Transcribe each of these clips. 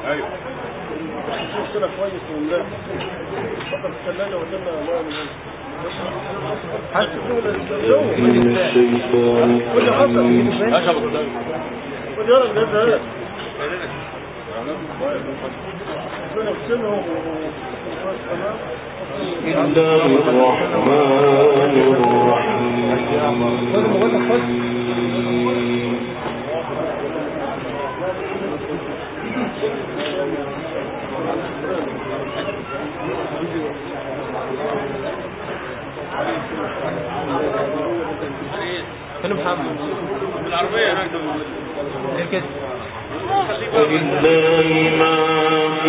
ايوه كده كويس ولا فقط الثلاجة وجدنا ماء من هنا حاسس من الشيطان الرجيم اشرب الطيب ودي انا الجهاز هذا ربنا يحسنهم وكويس تمام بسم الله الرحمن الرحيم فين محمد بالعربية هناك ده ليه كده ولله ما في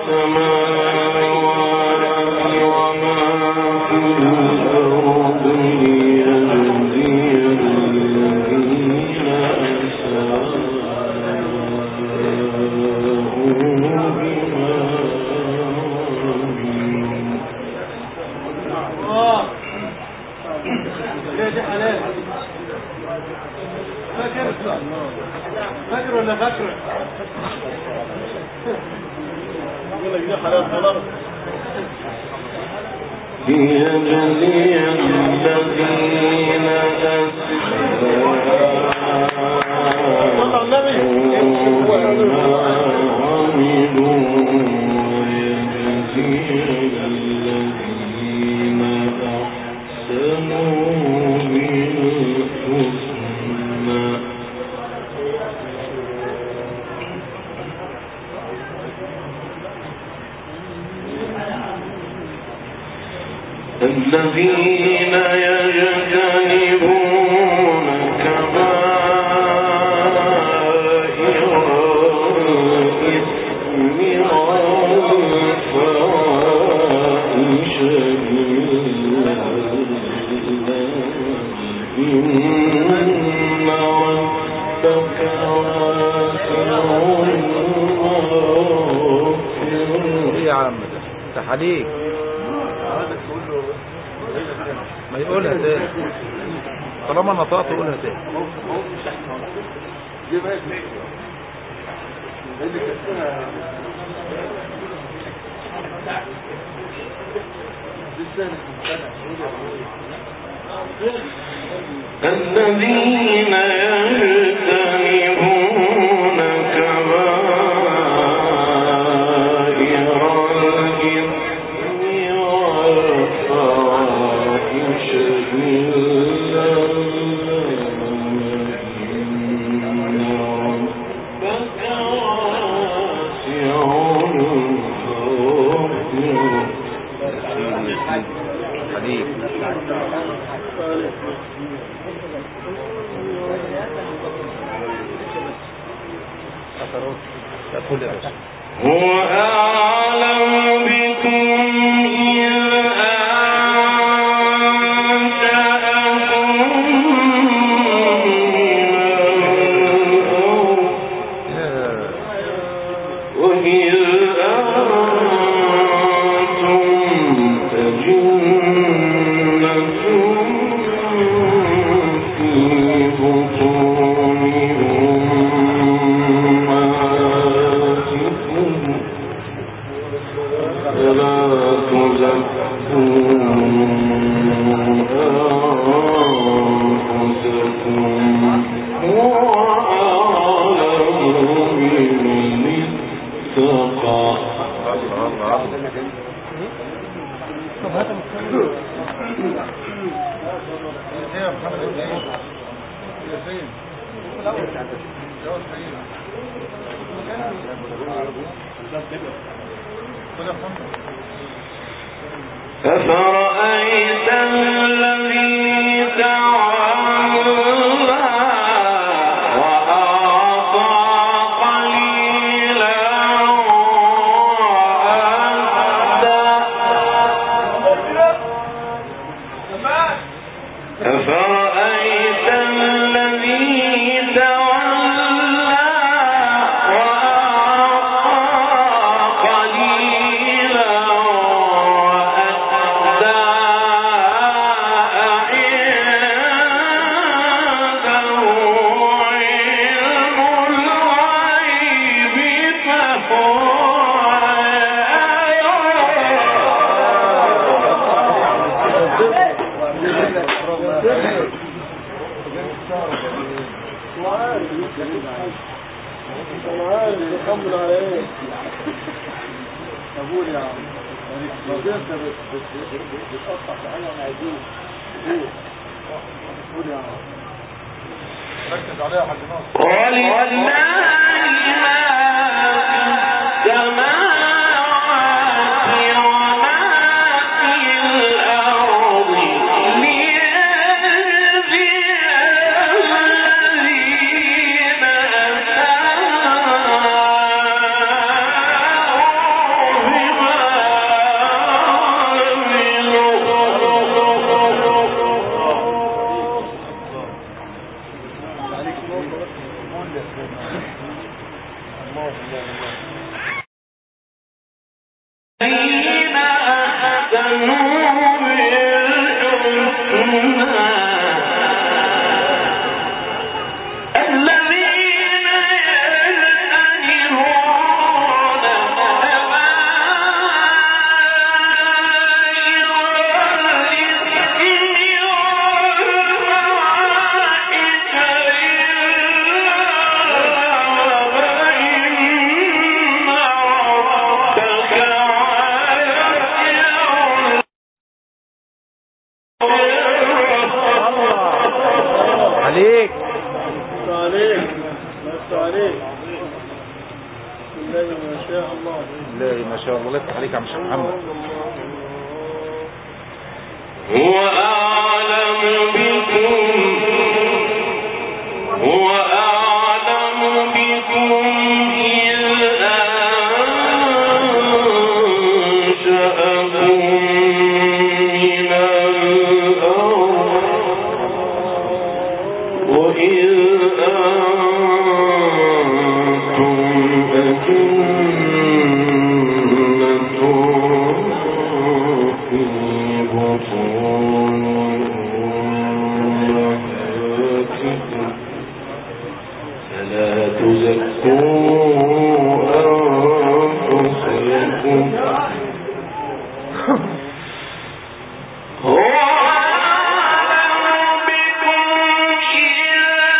السماوات وما في الأرض ليجزي الذين أساءوا بما عملوا ليه دي حلال فاكر فاكر ولا فاكر يقول لك دي حلال خلاص ليجزي الذين صلى على النبي أساءوا عملوا ويجزي الذين أحسنوا بالحسنى الذين يجتنبون كبائر الإثم والفواحش إن ربك واسع المغفرة ايه يا عم ده تحاليك ما يقولها تاني طالما نطقت قولها تاني الذين يجتنبون كبائر الإثم والفواحش إلا إن ربك واسع المغفرة حديث تقول يا باشا هو أعلم بكم إذ أنشأكم من الأرض وإذ أنتم أجنة في بطون أمهاتكم فلا تزكوا أنفسكم هو أعلم بمن اتقى أفرأيت الذي تولى وأعطى قليلا وأكدى أفرأيت الذي تولى وأعطى قليلا وأكدى تقول على ايه اقول يا عم لو انت بت- بت- بت- بتقطع في حاجه انا عايزين قول قول يا عم ركز عليها يا حاج ناصر ولله ما في السماوات وما في الأرض ليجزي الذين أساءوا بما عملوا الذين أحسنوا بالحسنى الذين يلتزمون كبائر الإثم والفواحش عليك بس عليك بس عليك بسم الله ما شاء الله لا ما شاء الله الله يفتح عليك يا عم شيخ محمد هو أعلم بكم هو أعلم بكم إذ أنشأكم من الأرض وإذ أنتم أجنة في بطون أمهاتكم فلا تزكوا أنفسكم هو أعلم بكم إذ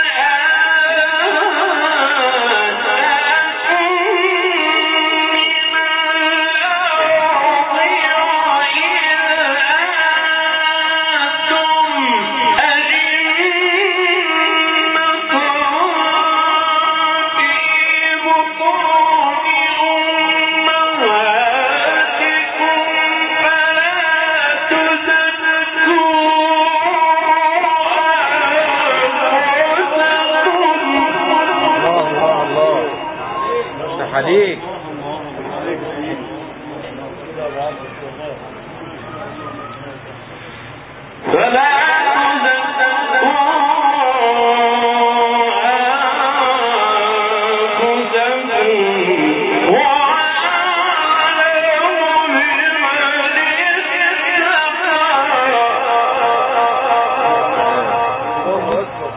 أنشأكم من الأرض وإذ أنتم أجنة في بطون أمهاتكم فلا تزكوا الله الله الله يفتح عليك فلا تزكوا أنفسكم هو أعلم بمن اتقى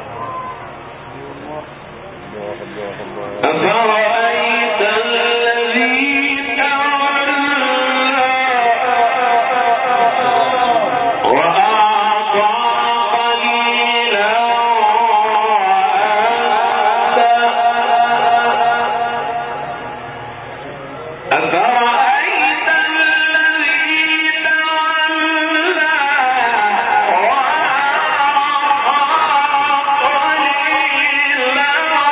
أفرأيت الذي تولى وأعطى قليلا وأكدى أفرأيت الذي تولى وأعطى قليلا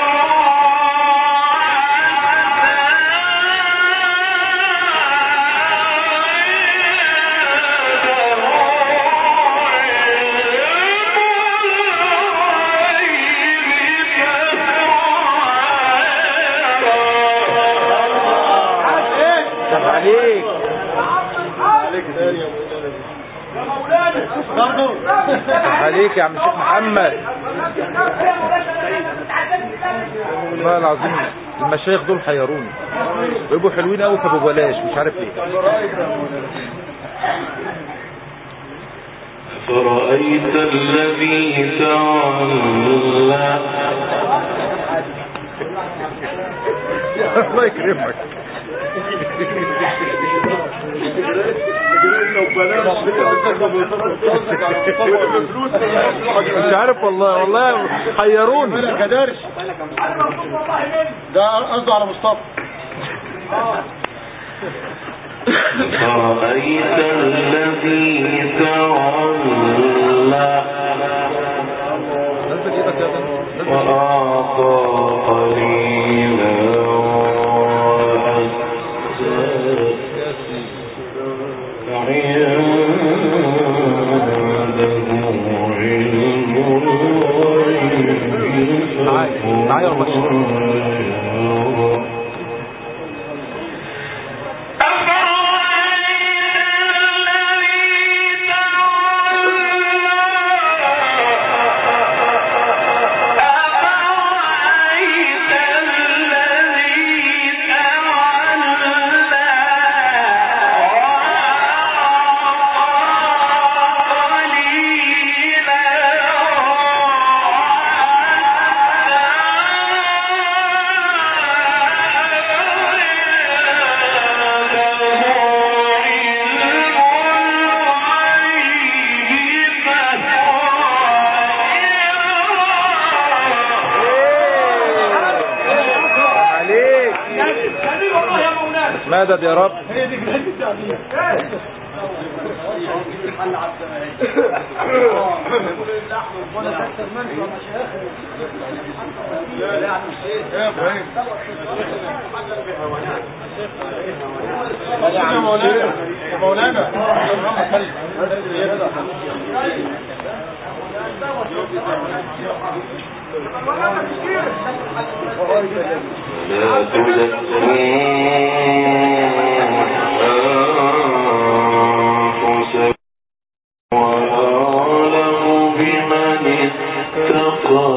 يفتح عليك عليك تاني يا مولانا برضه يفتح عليك يا عم شيخ محمد والله العظيم المشايخ دول حيروني بيبقوا حلوين قوي فببلاش مش عارف ليه فرأيت الذي تولى الله يكرمك لو بلاش مش عارف والله والله حيروني ما كدرش ده قصده على مصطفى أرأيت الذي تولى نزل ايدك يا ابني نزل ايدك. وأعطى قليلا وأكثر يا سيدي عنده علم الغيب معايا معايا ولا عليك مدد يا رب يا مولانا يا مولانا لا تزكوا أنفسكم وأعلم بمن اتقى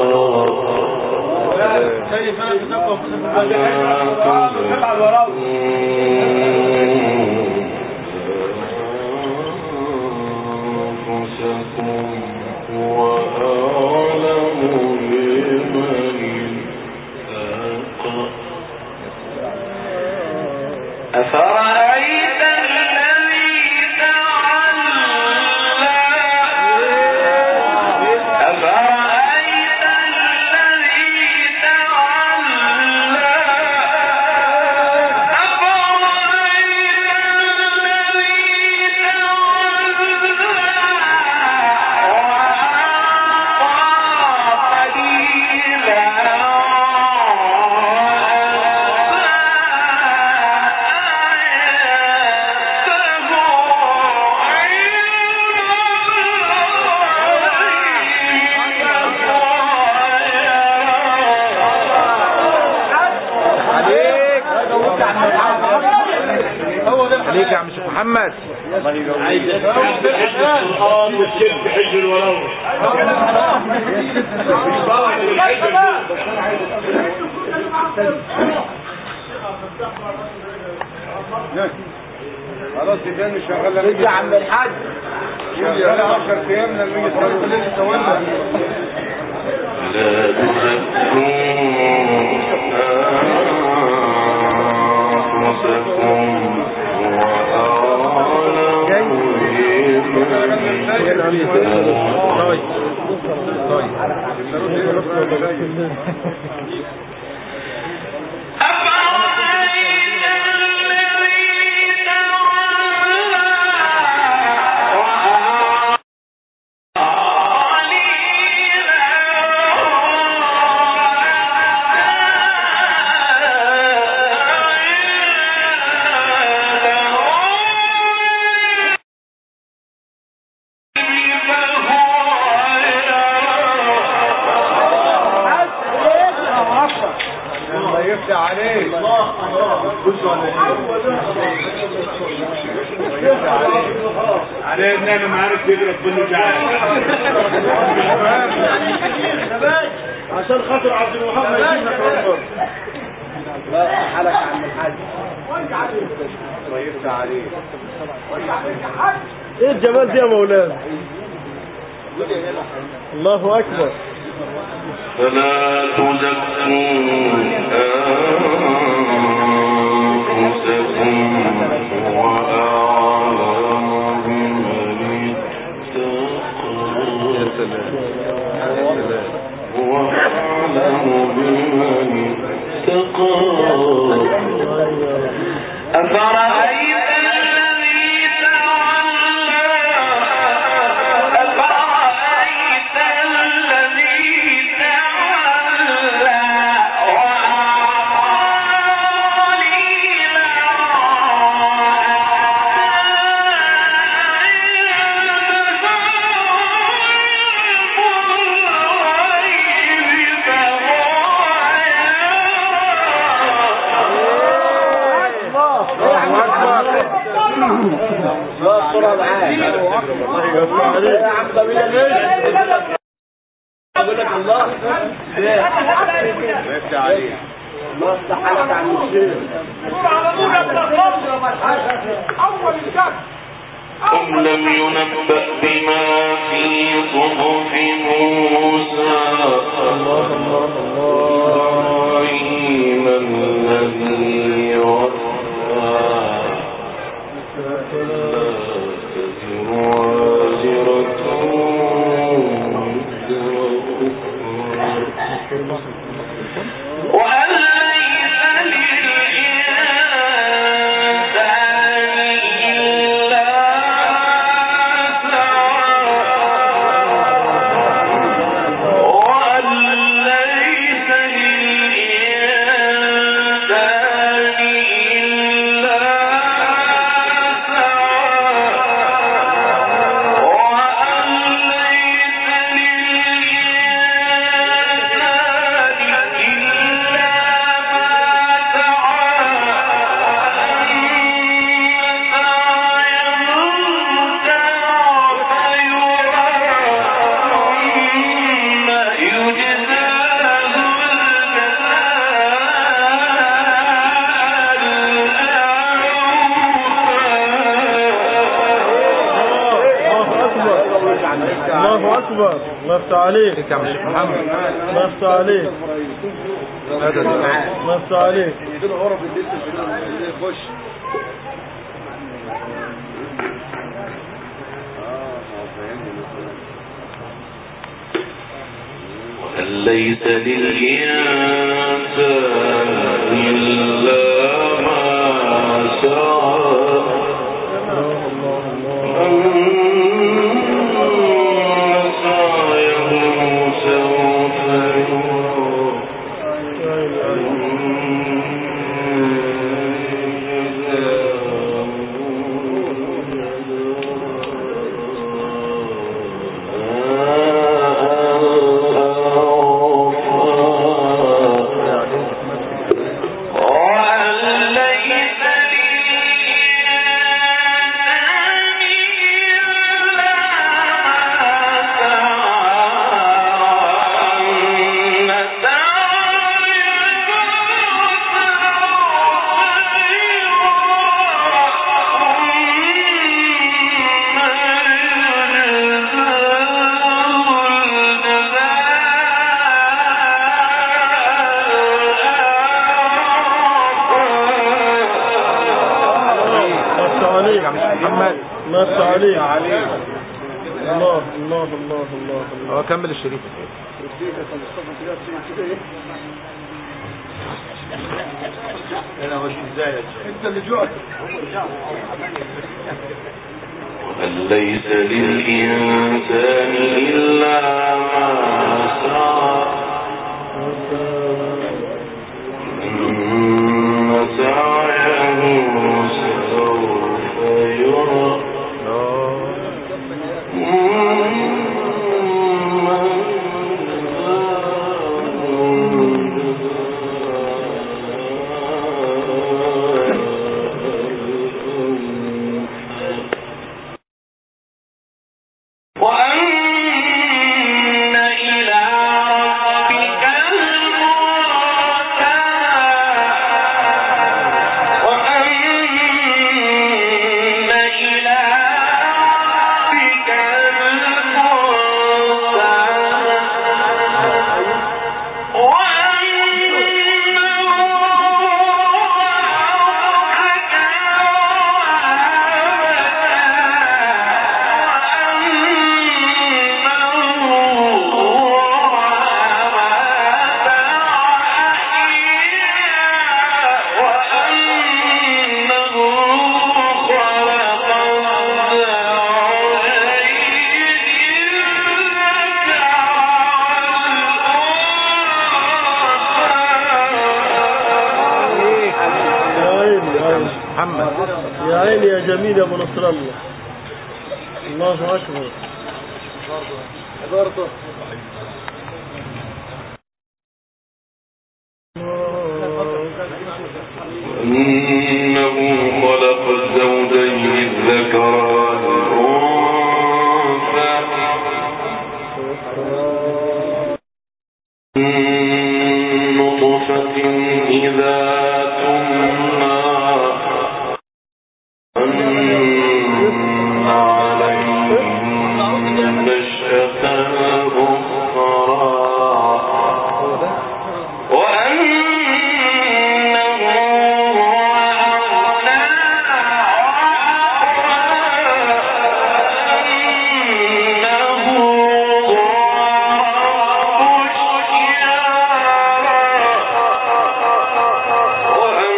شايف انا بتقوم لا تزكوا أنفسكم وأعلم بمن اتقى أفرأيت الذي تولى أفرأيت الذي تولى عليك عليك يا عم شيخ محمد القرآن والشرك حج الولو خلاص يبقى مش شغال يا عم الحاج شغال 10 ايام لما يجي تولى لا تزكوا أنفسكم وأعلم طيب طيب الله يفتح عليك عليه ان انا ما عرفت يقرا كل شعر عشان خاطر عبد الوهاب ما يجيبك ربنا لا حالك عم الحاج الله يفتح عليك ايه الجمال ده يا مولانا الله اكبر فلا تزكوا أنفسكم وأعلم بمن يا اتقى سلام يا سلام وأعلم بمن اتقى أفرأيت الذي تولى أفرأيت الذي تولى لا الصورة معاك يا عم طويلة ليه؟ بقول لك الله الله يفتح عليك عن الشيخ أم لم ينبأ بما في صحف موسى إبراهيم الذي وفى لا تزر وازرة وزر أخرى وأن ليس للإنسان إلا سعى وأن ليس للإنسان إلا سعى وأن ليس للإنسان إلا ما سعى أن سعيه سوف يرى ثم يجزاه الله أكبر الله يفتح عليك عليك يا عم الشيخ محمد الله يفتح عليك هذا الإمام. الله يفتح عليك يديله غرف الدس يخش وأن ليس للإنسان إلا ما سعى أن سعيه سوف يرى الله يفتح عليك يا عم الشيخ محمد الله يفتح عليك الله الله الله الله الله هو كمل الشريط انت اللي جوعت وأن ليس للإنسان إلا ما سعى إن سعيه سوف يرى وأن عم محمد يا عيني يا جميل يا ابو نصر الله الله اكبر برضه إنه خلق الزوجين الذكر والأنثى من نطفة إذا تمنى أن عليه النشأة الأخرى وأنه هو أغنى وأنه هو رب الشعرى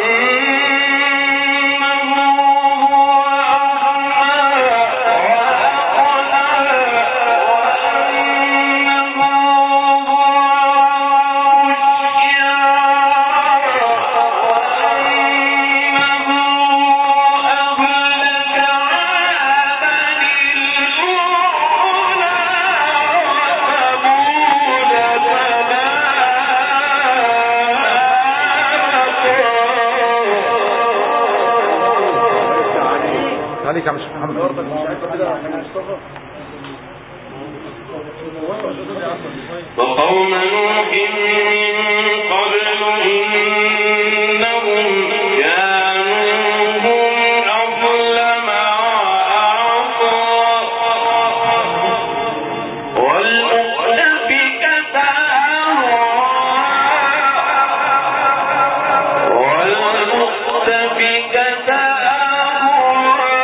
عليك يا عم الشيخ محمد وقوم نوح من قبل إنهم كانوا هم أظلم وأعطى والمؤتفكة أهوى والمؤتفكة أهوى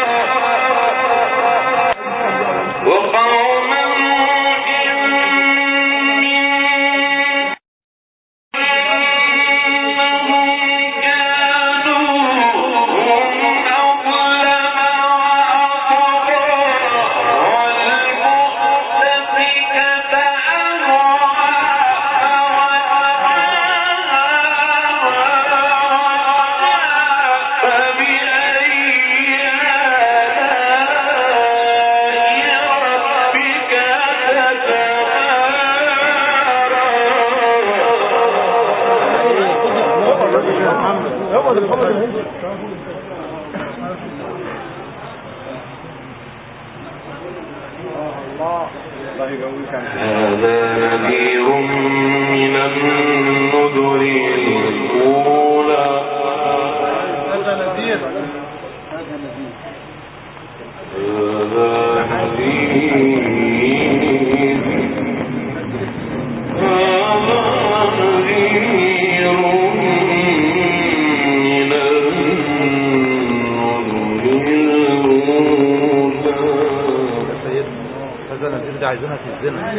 وقوم نوح من إنهم كانوا هم أظلم وأطغى والمؤتفكة أهوى فبأي آلاء ربك هذا نذير من النذر الأولى هذا نذير هذا نذير هذا نذير من النذر الأولى يا سيدنا هذا نذير دي عايزينها في الزنا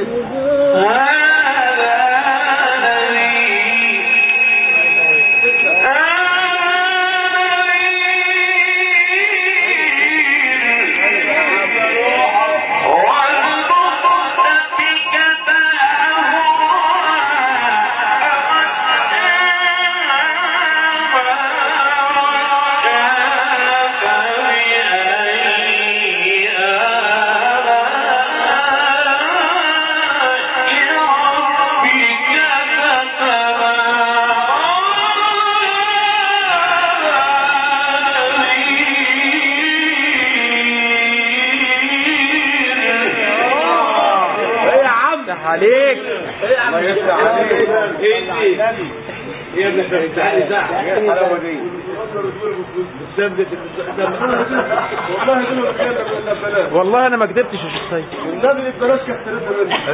ايه يا عم عليك ايه يا عم الله يفتح عليك. ايه دي يا ابني انت تعالي ساعة ايه الحلاوه دي سبت والله دول بتكلم ولا ببلاش والله انا ما كدبتش يا شيخ سيد النبي ببلاش كفترته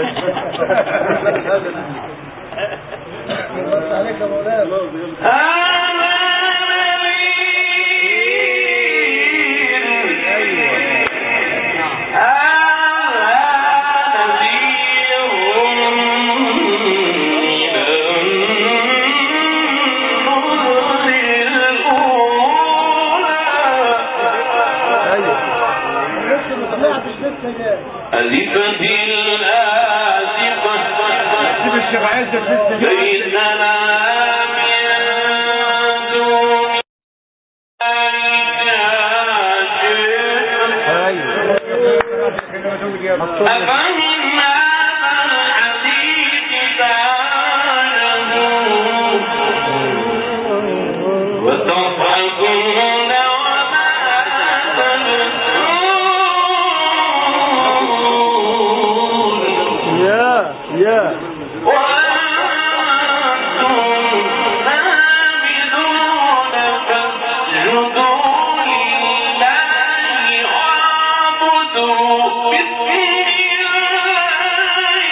منه عليك يا مولانا لسه ما طلعتش لسه جاي أزفت الآزفة سيب الشيخ عايزك لسه جاي ليس لها من دون الله أفمن هذا الحديث تعالوا وتضحكون وما تبكون يا يا وأنتم سامدون فاسجدوا لله واعبدوا بسم الله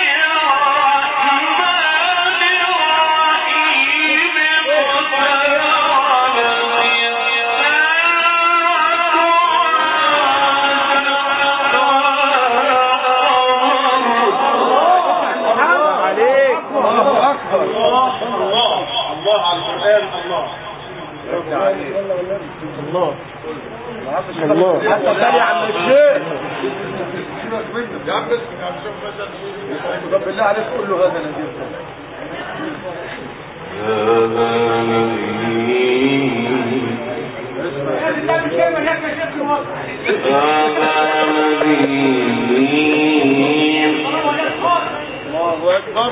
الرحمن الرحيم اقتربت الساعة عليك الله اكبر الله الله الله على القران الله الله الله حتى ثاني يا عم الشيخ يا عم اسمع يا عم شوف مثلا طب بالله عليك قول له هذا نذير الله اكبر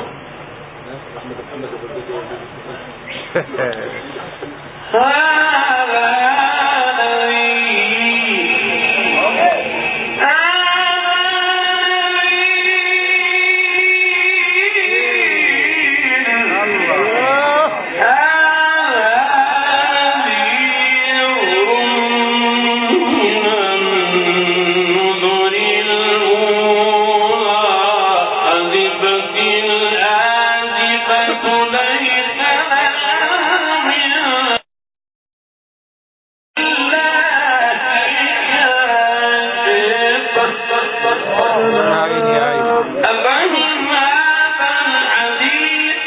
يا عيني يا عيني أفهم هذا الحديث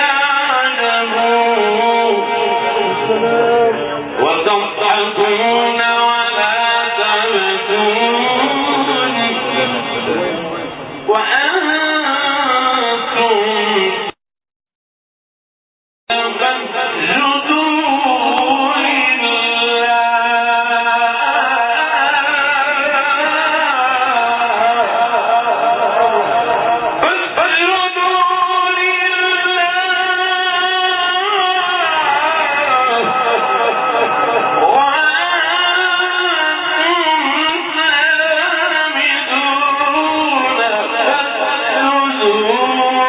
تعلمون وتضحكون ولا تبكون وأنتم فاسجدوا لله فاسجدوا لله وأنتم سامدون فاسجدوا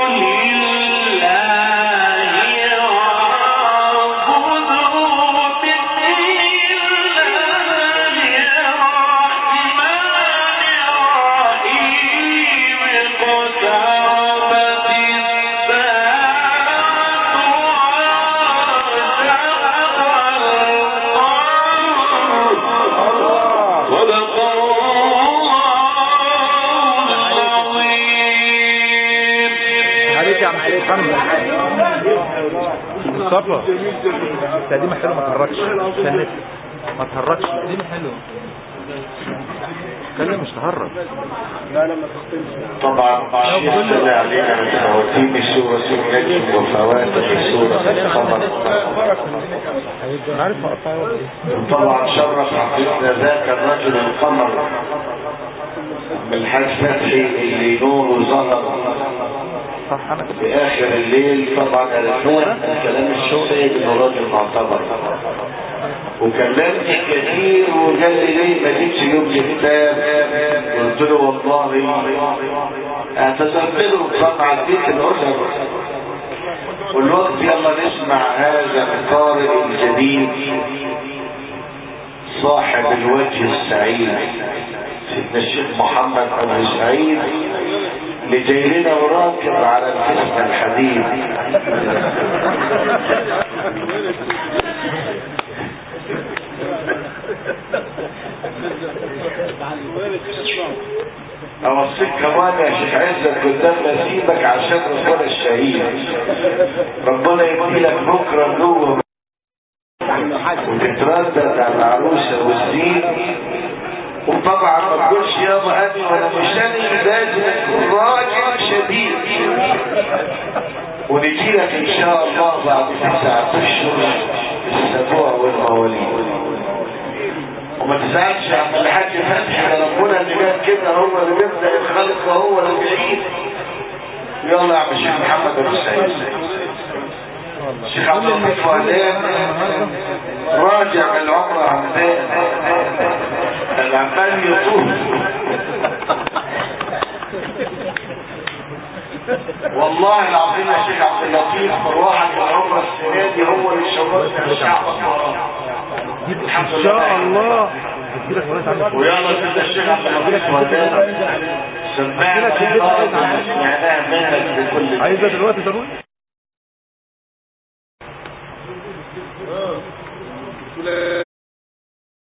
لله واعبدوا بسم الله الرحمن الرحيم اقتربت الساعة صدق الله العظيم عليك يا عم محمد مصطفى التقديمة حلوة ما تهرجش استنى ما تهرجش التقديمة حلوة اتكلم مش تهرج طبعا الشيخ صلى علينا من خواتيم سورة النجم وفواتح سورة القمر انا عارف مقطع طبعا شرف حقيقنا ذاك الرجل القمر من الحاج فتحي اللي نوره ظهر صح انا في اخر الليل طبعا عرفنا كلام الشيخ سيد انه راجل معتبر وكلمني كثير وقال لي ليه ما جيتش يوم الكتاب قلت له والله اعتذرت له طبعا عديت الاسر والوقت يلا نسمع هذا القارئ الجديد صاحب الوجه السعيد سيدنا الشيخ محمد ابو سعيد اللي جاي لنا وراكب على الجسم الحديد اوصيك كمان يا شيخ عزت قدام نسيبك عشان ربنا الشهيد ربنا يديلك بكره جوه وتتردد على العروسه والزين وطبعا ما تقولش يابا انا وانا مش انا لازم تكون راجل شديد ونجي لك ان شاء الله بعد تسعة اشهر السبوع والمواليد وما تزعلش يا عم الحاج فتحي ده ربنا اللي جاب سيدنا هو اللي بيبدا الخلق وهو اللي بيعيد يلا يا عم الشيخ محمد ابو سعيد الشيخ عبد اللطيف وهدان راجع من العمره عمدان العمال يطوف والله العظيم يا شيخ عبد اللطيف مروحك العمره السنه دي هو اللي شرفنا الشعب الحمد ان لله شاء الله تديلك ولاد عندك ويلا سيدنا الشيخ عبد اللطيف وهدان سمعنا سمعناها منك بكل عايزه دلوقتي ضروري اه